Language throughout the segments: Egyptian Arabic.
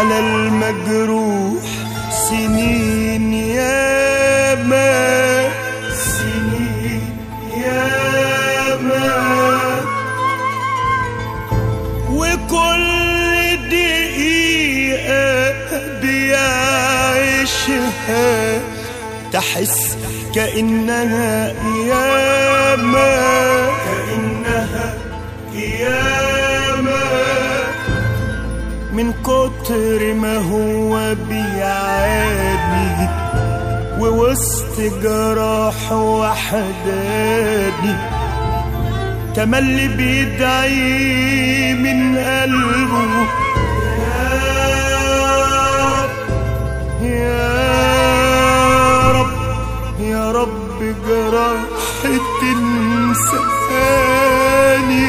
على المجروح سنين ياما سنين ياما وكل دقيقة بيعيشها تحس كأنها قيامة كأنها قيامة من كتر ما هو بيعاني ووسط جراح وحداني تملي بيدعي من قلبه يا رب يا رب يا رب جراح تنساني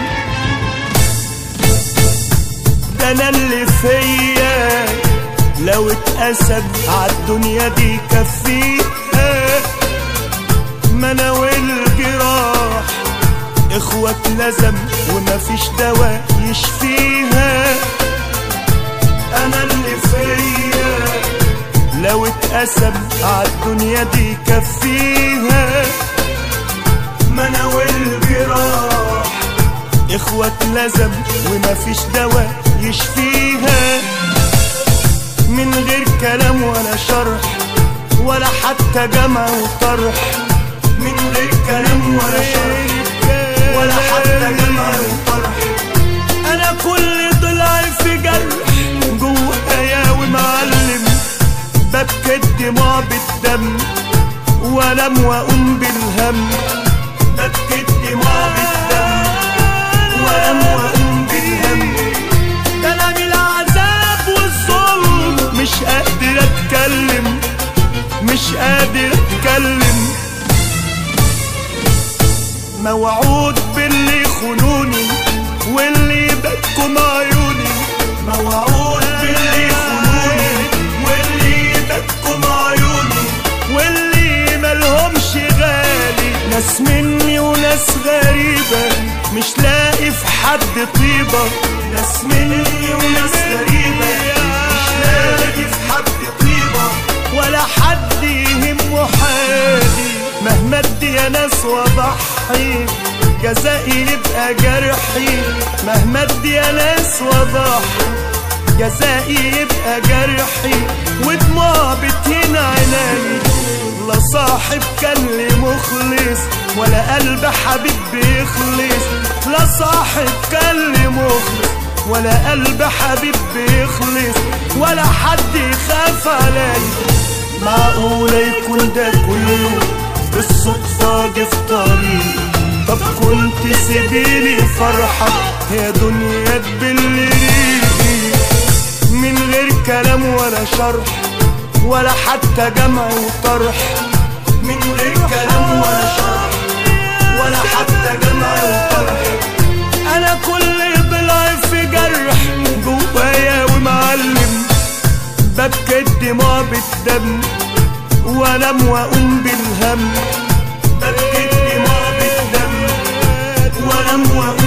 ده انا اللي فيا لو اتقسم عالدنيا دي كفيها ما انا والجراح اخوات لزم ومفيش دواء يشفيها انا اللي فيا لو اتقسم عالدنيا دي كفيها ما انا والجراح اخوات لزم ومفيش دواء يشفيها من غير كلام ولا شرح ولا حتى جمع وطرح من غير كلام ولا شرح ولا حتى جمع وطرح انا كل ضلع في جرح جوايا ومعلم ببكي الدموع بالدم وانام واقوم بالهم ببكي الدموع بالدم وانام واقوم بالهم ده انا من العذاب والظلم مش قادر اتكلم مش قادر اتكلم موعود باللي خنوني واللي بكم عيوني موعود باللي خنوني واللي بكم عيوني واللي ملهمش غالي ناس مني وناس غريبة مش لاقي في حد طيبة ناس مني وناس غريبة مش لاقي في حد طيبة ولا حد يهمه حالي مهما ادي يا ناس واضحي جزائي يبقى جرحي مهما ادي يا ناس واضحي جزائي يبقى جرحي ودموع بتهين عيني لا صاحب كان لي مخلص ولا قلب حبيب بيخلص لا صاحب كان لي مخلص ولا قلب حبيب بيخلص ولا حد يخاف علي معقولة يكون ده كله بالصدفة جه في طريقي طب كنت سيبيلي فرحة يا دنيا تبل ريقي من غير كلام ولا شرح ولا حتى جمع وطرح من غير كلام ولا شرح ولا حتى جمع وطرح انا كل ضلع في جرح جوايا ومعلم ببكي الدموع بالدم وانام واقوم بالهم ببكي الدموع بالدم وانام واقوم